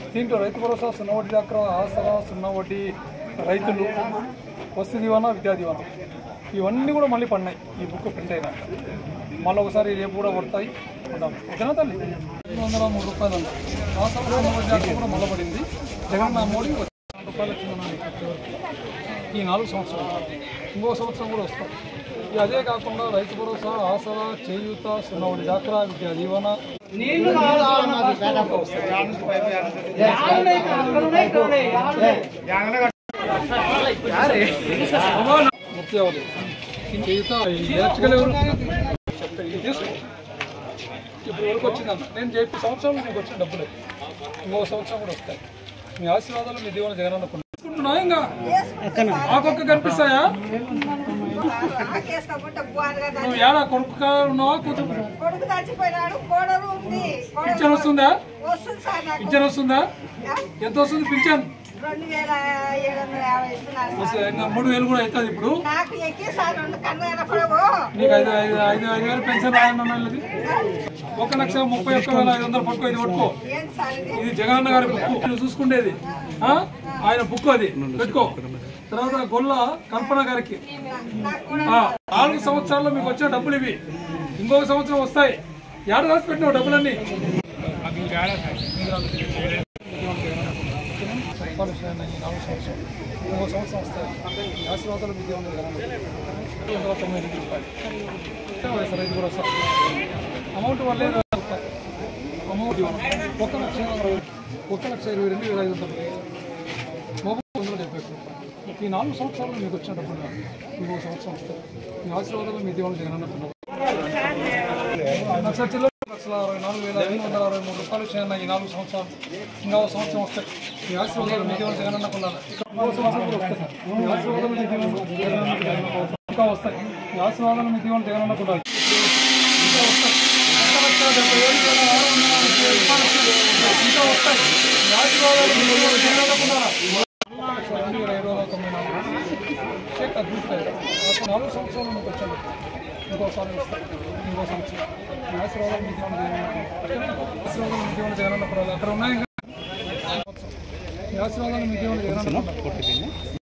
దీంట్లో రైతు భరోసా సున్నా వడ్డీ డాక్రా ఆసరా సున్నా వడ్డీ రైతులు వస్తు దీవెన విద్యా దీవెన ఇవన్నీ కూడా మళ్ళీ పడినాయి ఈ బుక్ ప్రింట్ అయినాక మళ్ళీ ఒకసారి రేపు కూడా పడతాయి ఉంటాం ఓకేనా తల్లి రెండు వందల మూడు రూపాయలు అన్న ఆసరా సున్నా వడ్డీ డాక్రా కూడా మళ్ళీ పడింది జగన్ నా మోడీ నాలుగు రూపాయలు వచ్చింది నాకు ఇప్పటివరకు. ఈ నాలుగు సంవత్సరాలు ఇంకో సంవత్సరం కూడా వస్తాం ఇక అదే కాకుండా రైతు భరోసా ఆసరా చేయూత సున్నా వడ్డీ డాక్రా విద్యా దీవెన ముప్పై ఒకటి చేయూత ఎలక్ట్రికల్ ఎవరు చెప్తారు ఇది తీసుకో ఇప్పుడు వరకు వచ్చిందన్న నేను చెప్పి సంవత్సరాలు నీకు వచ్చిన డబ్బులు ఇంకో సంవత్సరం కూడా వస్తాయి మీ ఆశీర్వాదాలు మీ దీవెన జగన్ అనుకుంటున్నా ఇంకా ఆకొక్క కనిపిస్తాయా కేసుకుంటే బాగా నువ్వు ఏడా కొడుకు కాడ ఉన్నావా కూతురు కొడుకు చచ్చిపోయినాడు కోడలు ఉంది కోడలు పింఛన్ వస్తుందా వస్తుంది సార్ నాకు పింఛన్ వస్తుందా ఎంత వస్తుంది పింఛన్ రెండు వేల ఏడు వందల యాభై ఇస్తున్నారు సార్. వస్తుంది. ఇంకా మూడు వేలు కూడా అవుతుంది ఇప్పుడు నాకు ఎక్కి సార్ రెండు కన్ను అయినప్పుడు నీకు ఐదు ఐదు ఐదు ఐదు వేలు పెన్షన్ రాయన్నది ఒక లక్ష ముప్పై ఒక్క వేల ఐదు వందలు పట్టుకో ఇది పట్టుకో ఏంటి సార్ ఇది ఇది జగన్ గారి బుక్ నువ్వు చూసుకుండేది ఆ? ఆయన బుక్ అది పెట్టుకో తర్వాత గొల్ల కల్పన గారికి నాకు కూడా ఆ, నాలుగు సంవత్సరాల్లో మీకు వచ్చే డబ్బులు ఇవి ఇంకొక సంవత్సరం వస్తాయి ఏడ రాసి పెట్టినావు డబ్బులన్నీ రూపాయలు ఇచ్చినాయన్న ఈ నాలుగు సంవత్సరాలు ఇంకో సంవత్సరం వస్తాయి ఈ ఆశీర్వాదాలు మీకు ఏమన్నా జగన్ వందల తొమ్మిది రూపాయలు సరే ఇది కూడా వస్తాయి అమౌంట్ వల్లే అమౌంట్ ఒక లక్ష అరవై ఒక లక్ష ఇరవై రెండు వేల ఐదు వందలు మొబైల్ వందల డెబ్బై ఒక్క రూపాయలు ఈ నాలుగు సంవత్సరాలు మీకు వచ్చిన డబ్బులు కాదు. ఇంకో సంవత్సరం వస్తాయి మీ ఆశీర్వాదాలు మీ దీవెన జగన్ అన్నట్టున్నారు లక్ష చిల్లర లక్షల అరవై నాలుగు వేల ఐదు వందల అరవై మూడు రూపాయలు వచ్చాయన్న ఈ నాలుగు సంవత్సరాలు ఇంకా ఒక సంవత్సరం వస్తాయి మీ ఆశీర్వాదాలు మీ దీవెన జగన్ అన్నకున్నారు ఇంకో సంవత్సరం కూడా వస్తాయి మీ ఆశీర్వాదాలు మీ దీవెన జగన్ అన్నకున్నారు. ఇంకా వస్తాయి మీ ఆశీర్వాదాలు మీ దీవెన జగన్ అన్నకున్నారు ఇంకా వస్తాయి ఒక లక్ష డెబ్బై ఏడు వేల ఆరు వందల ముప్పై రూపాయలు వస్తాయి. ఇంకా వస్తాయి మీ ఆశీర్వాదాలు మీ దీవెన జగన్ అన్నకున్నారా రెండు వేల ఐదు వందల తొంభై నాలుగు షేక్ అద్భుతమైన నాలుగు సంవత్సరాలు మీకు వచ్చాను ఇంకోసారి వస్తాయి ఇంకో సంవత్సరం మీ ఆశీర్వాదాలు మీ జీవన జగన్ ఆశీర్వాదాలు మీ జీవన జగన్ అక్కడ ఉన్నాయి ఇంకా మీ ఆశీర్వాదాలు మీ జీవన జగన్